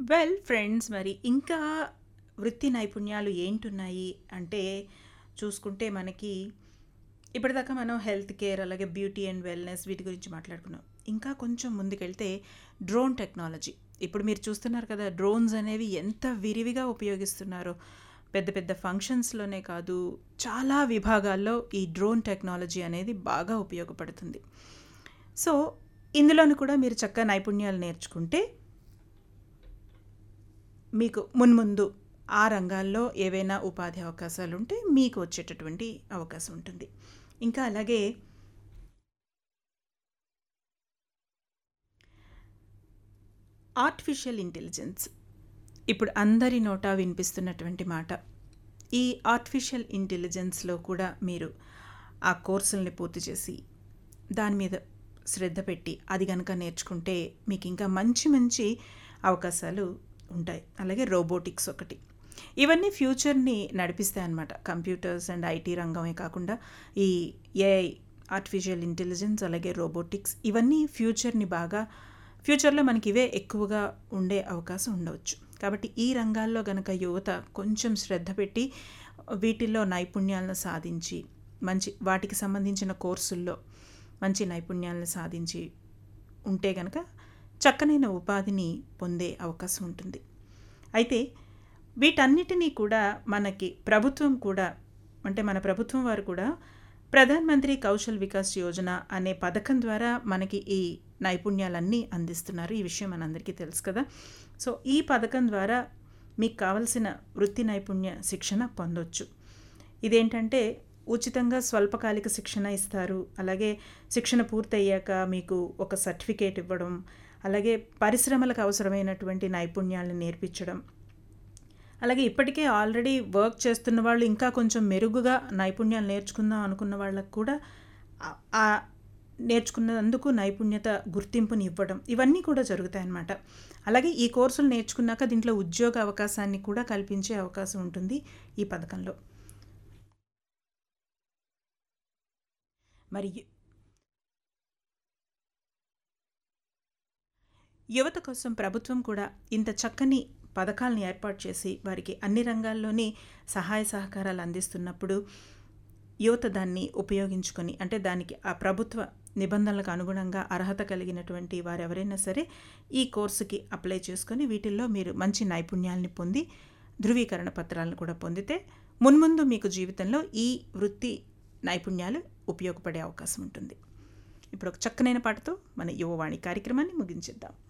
well friends మరి ఇంకా వృత్తి నైపుణ్యాలు ఏంటున్నాయి అంటే చూసుకుంటే మనకి ఇప్పటిదాకా మనం హెల్త్ కేర్ అలాగే బ్యూటీ అండ్ వెల్నెస్ వీటి గురించి మాట్లాడుకున్నాం ఇంకా కొంచెం ముందుకెళ్తే డ్రోన్ టెక్నాలజీ ఇప్పుడు మీరు చూస్తున్నారు కదా డ్రోన్స్ అనేవి ఎంత విరివిగా ఉపయోగిస్తున్నారో పెద్ద పెద్ద ఫంక్షన్స్లోనే కాదు చాలా విభాగాల్లో ఈ డ్రోన్ టెక్నాలజీ అనేది బాగా ఉపయోగపడుతుంది సో ఇందులోని కూడా మీరు చక్కగా నైపుణ్యాలు నేర్చుకుంటే మీకు మున్ముందు ఆ రంగాల్లో ఏవైనా ఉపాధి అవకాశాలు ఉంటే మీకు వచ్చేటటువంటి అవకాశం ఉంటుంది ఇంకా అలాగే ఆర్టిఫిషియల్ ఇంటెలిజెన్స్ ఇప్పుడు అందరి నోటా వినిపిస్తున్నటువంటి మాట ఈ ఆర్టిఫిషియల్ ఇంటెలిజెన్స్లో కూడా మీరు ఆ కోర్సుల్ని పూర్తి చేసి దాని మీద శ్రద్ధ పెట్టి అది కనుక నేర్చుకుంటే మీకు ఇంకా మంచి మంచి అవకాశాలు ఉంటాయి అలాగే రోబోటిక్స్ ఒకటి ఇవన్నీ ఫ్యూచర్ని నడిపిస్తాయి అన్నమాట కంప్యూటర్స్ అండ్ ఐటీ రంగమే కాకుండా ఈ ఏఐ ఆర్టిఫిషియల్ ఇంటెలిజెన్స్ అలాగే రోబోటిక్స్ ఇవన్నీ ఫ్యూచర్ని బాగా ఫ్యూచర్లో మనకి ఇవే ఎక్కువగా ఉండే అవకాశం ఉండవచ్చు కాబట్టి ఈ రంగాల్లో గనక యువత కొంచెం శ్రద్ధ పెట్టి వీటిల్లో నైపుణ్యాలను సాధించి మంచి వాటికి సంబంధించిన కోర్సుల్లో మంచి నైపుణ్యాలను సాధించి ఉంటే గనక చక్కనైన ఉపాధిని పొందే అవకాశం ఉంటుంది అయితే వీటన్నిటినీ కూడా మనకి ప్రభుత్వం కూడా అంటే మన ప్రభుత్వం వారు కూడా ప్రధాన్ మంత్రి కౌశల్ వికాస్ యోజన అనే పథకం ద్వారా మనకి ఈ నైపుణ్యాలన్నీ అందిస్తున్నారు ఈ విషయం మనందరికీ తెలుసు కదా సో ఈ పథకం ద్వారా మీకు కావలసిన వృత్తి నైపుణ్య శిక్షణ పొందొచ్చు ఇదేంటంటే ఉచితంగా స్వల్పకాలిక శిక్షణ ఇస్తారు అలాగే శిక్షణ పూర్తయ్యాక మీకు ఒక సర్టిఫికేట్ ఇవ్వడం అలాగే పరిశ్రమలకు అవసరమైనటువంటి నైపుణ్యాలను నేర్పించడం అలాగే ఇప్పటికే ఆల్రెడీ వర్క్ చేస్తున్న వాళ్ళు ఇంకా కొంచెం మెరుగుగా నైపుణ్యాలు నేర్చుకుందాం అనుకున్న వాళ్ళకు కూడా ఆ నేర్చుకున్నందుకు నైపుణ్యత గుర్తింపుని ఇవ్వడం ఇవన్నీ కూడా జరుగుతాయన్నమాట అలాగే ఈ కోర్సులు నేర్చుకున్నాక దీంట్లో ఉద్యోగ అవకాశాన్ని కూడా కల్పించే అవకాశం ఉంటుంది ఈ పథకంలో మరి యువత కోసం ప్రభుత్వం కూడా ఇంత చక్కని పథకాలను ఏర్పాటు చేసి వారికి అన్ని రంగాల్లోని సహాయ సహకారాలు అందిస్తున్నప్పుడు యువత దాన్ని ఉపయోగించుకొని అంటే దానికి ఆ ప్రభుత్వ నిబంధనలకు అనుగుణంగా అర్హత కలిగినటువంటి వారు ఎవరైనా సరే ఈ కోర్సుకి అప్లై చేసుకొని వీటిల్లో మీరు మంచి నైపుణ్యాలని పొంది ధృవీకరణ పత్రాలను కూడా పొందితే మున్ముందు మీకు జీవితంలో ఈ వృత్తి నైపుణ్యాలు ఉపయోగపడే అవకాశం ఉంటుంది ఇప్పుడు ఒక చక్కనైన పాటతో మన యువవాణి కార్యక్రమాన్ని ముగించేద్దాం